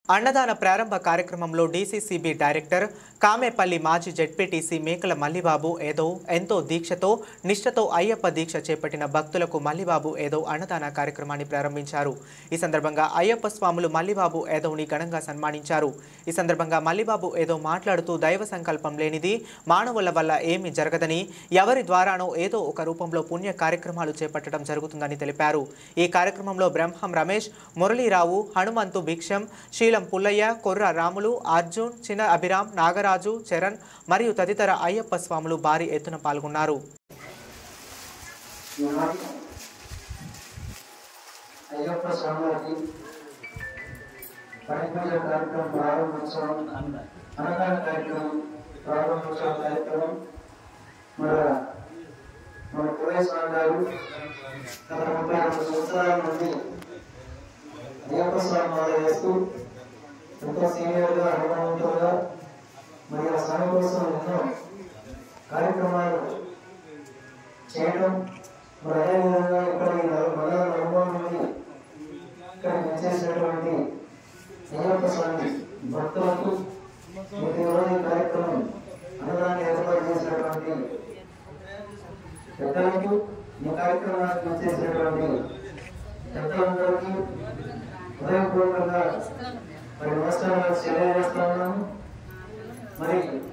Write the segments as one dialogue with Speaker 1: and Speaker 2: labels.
Speaker 1: అన్నదాన ప్రారంభ కార్యక్రమంలో డీసీసీబీ డైరెక్టర్ కామేపల్లి మాజీ జెడ్పీటీసీ మేకల మల్లిబాబు ఏదో ఎంతో దీక్షతో నిష్ఠతో అయ్యప్ప దీక్ష చేపట్టిన భక్తులకు మల్లిబాబు ఏదో అన్నదాన కార్యక్రమాన్ని ప్రారంభించారు ఈ సందర్భంగా అయ్యప్ప స్వాములు మల్లిబాబు ఏదోని ఘనంగా సన్మానించారు ఈ సందర్భంగా మల్లిబాబు ఏదో మాట్లాడుతూ దైవ సంకల్పం లేనిది మానవుల వల్ల ఏమీ జరగదని ఎవరి ద్వారానో ఏదో ఒక రూపంలో పుణ్య కార్యక్రమాలు చేపట్టడం జరుగుతుందని తెలిపారు ఈ కార్యక్రమంలో బ్రహ్మం రమేష్ మురళీరావు హనుమంతు భిక్షం శీలం పుల్లయ్య కొర్ర రాములు అర్జున్ చిన్న అభిరామ్ నాగరాజు చరణ్ మరియు తదితర అయ్యప్ప స్వాములు భారీ ఎత్తున పాల్గొన్నారు
Speaker 2: ఈనాటి అయ్యప్ప స్వామివారికి పరిపూజ కార్యక్రమం ప్రారంభోత్సవం అన్నదాన కార్యక్రమం ప్రారంభోత్సవ కార్యక్రమం మన మన పురయ్య స్వామి గారు గత ముప్పై రెండు సంవత్సరాల నుండి అయ్యప్ప స్వామి వారు చేస్తూ ఎంతో సీనియర్గా అనుభవంతులుగా మరియు ఆ స్వామి కోసం ఎన్నో కార్యక్రమాలు చేయడం మరి అదేవిధంగా ఇక్కడ ఈ నలు- మన అనుభవం నుండి ఇక్కడ విచ్చేసినటువంటి అయ్యప్ప స్వామి భక్తులకు ప్రతి రోజు ఈ కార్యక్రమం అన్నదాన్ని ఏర్పాటు చేసినటువంటి పెద్దలకు ఈ కార్యక్రమానికి విచ్చేసినటువంటి పెద్దలందరికీ హృదయపూర్వకంగా మరి నమస్కారాలు తెలియజేస్తా ఉన్నాను మరి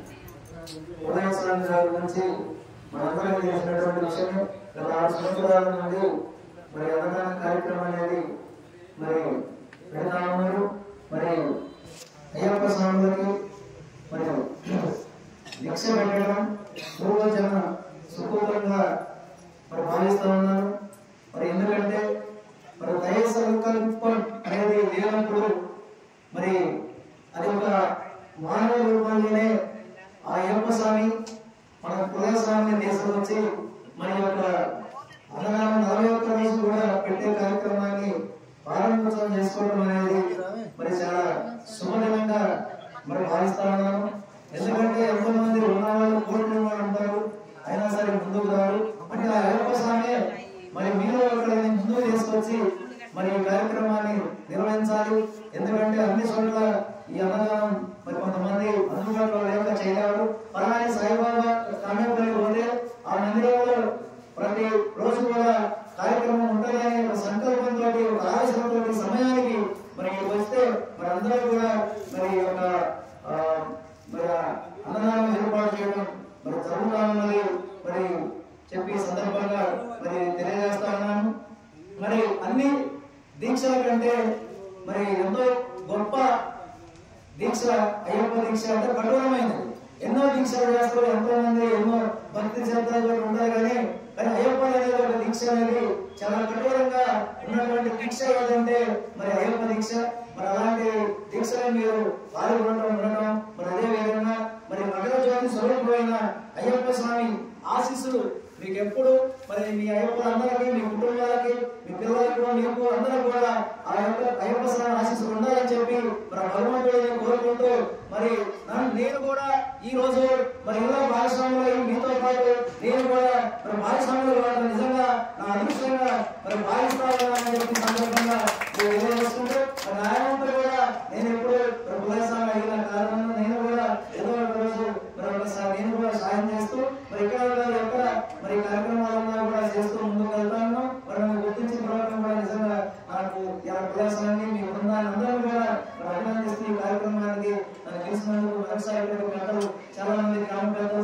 Speaker 2: ఉదయ స్వామి గారి గురించి మనందరం చేసినటువంటి విషయం గత ఆరు సంవత్సరాల నుండి మరి అన్నదాన కార్యక్రమం అనేది మరి పెడతా ఉన్నారు మరి అయ్యప్ప స్వాములకి మరి భిక్ష పెట్టడం పూర్వజన సుకూలంగా మరి భావిస్తా ఉన్నాను మరి ఎందుకంటే మరి దయ సంకల్పం అనేది లేనప్పుడు మరి అది ఒక మానవ రూపంలోనే ఆ అయ్యప్ప స్వామి మన కుల స్వామిని తీసుకొచ్చి మన యొక్క అన్నదానం నలభై ఒక్క రోజు కూడా పెట్టే కార్యక్రమాన్ని ప్రారంభోత్సవం చేసుకోవడం అనేది మరి చాలా శుభదినంగా మరి భావిస్తా ఉన్నాను ఎందుకంటే ఎంతో మంది ఉన్నవాళ్ళు కోరుకునే వాళ్ళు ఉంటారు అయినా సరే ముందుకు రారు అంటే ఆ అయ్యప్ప స్వామి మరి మీరు ఒకరిని ముందుకు తీసుకొచ్చి మరి ఈ కార్యక్రమాన్ని నిర్వహించాలి ఎందుకంటే అన్ని చోట్ల ఈ అన్నదానం మరి కొంతమంది అందుబాటులో లేక చేయలేరు అలానే సాయిబాబా కామ్యపల్లి పోతే ఆ మందిరంలో ప్రతి రోజు కూడా కార్యక్రమం ఉంటుందని ఒక సంకల్పంతో ఒక ఆలోచనతో సమయానికి మరి ఇక్కడికి వస్తే మరి అందరూ కూడా మరి ఈ యొక్క ఆ, మరి ఆ అన్నదానం ఏర్పాటు చేయడం మరి జరుగుతా ఉన్నది మరి చెప్పి ఈ సందర్భంగా మరి తెలియజేస్తా ఉన్నాను మరి అన్ని దీక్షల కంటే మరి ఎంతో గొప్ప దీక్ష అయ్యప్ప దీక్ష అంటే కఠోరమైనది ఎన్నో దీక్షలు చేస్తారు ఎంతో మంది ఎన్నో భక్తి శ్రద్ధలు ఉంటారు కానీ కానీ అయ్యప్ప అనేది ఒక దీక్ష అనేది చాలా కఠోరంగా ఉన్నటువంటి దీక్ష ఏదంటే మరి అయ్యప్ప దీక్ష మరి అలాంటి దీక్షలో మీరు పాల్గొనడం ఉండడం మరి అదే విధంగా మరి మకర జ్యోతి స్వరూపమైన అయ్యప్ప స్వామి ఆశీస్సులు మీకు ఎప్పుడు మరి మీ అయ్యప్పలందరికీ మీ కుటుంబాలకి మీ పిల్లలకు మీకు అందరూ కూడా ఆ యొక్క అయ్యప్ప స్వామి ఆశీస్సులు ఉండాలని చెప్పి మరి ఆ భగవంతుడిని కోరుకుంటూ మరి నన్ను నేను కూడా ఈ రోజు మరి ఇలా భాగస్వాములు అయ్యి మీతో పాటు నేను కూడా మరి భాగస్వాములు కావడం నిజంగా నా అదృష్టంగా మరి భావిస్తా ఉన్నానని చెప్పి సందర్భంగా నేను తెలియజేసుకుంటూ మరి నాయనంతా కూడా నేను ఎప్పుడు మరి పులస్వామి అడిగిన కారణంగా నేను కూడా ఏదో ఒక రోజు మరి ఒకసారి నేను కూడా సాయం చేస్తూ మరి ఇక్కడ కాదు ఎక్కడ మరి ఈ కార్యక్రమాలన్నా కూడా చేస్తూ ముందుకు వెళ్తాను మరి నన్ను గుర్తించిన ప్రభుత్వం కూడా నిజంగా నాకు ఇలా ప్రదేశాన్ని మీ బృందాన్ని అందరూ కూడా మరి అభినందిస్తూ ఈ కార్యక్రమానికి నన్ను తెలిసినందుకు వ్యవసాయ పెద్దలు చాలా మంది గ్రామ పెద్దలు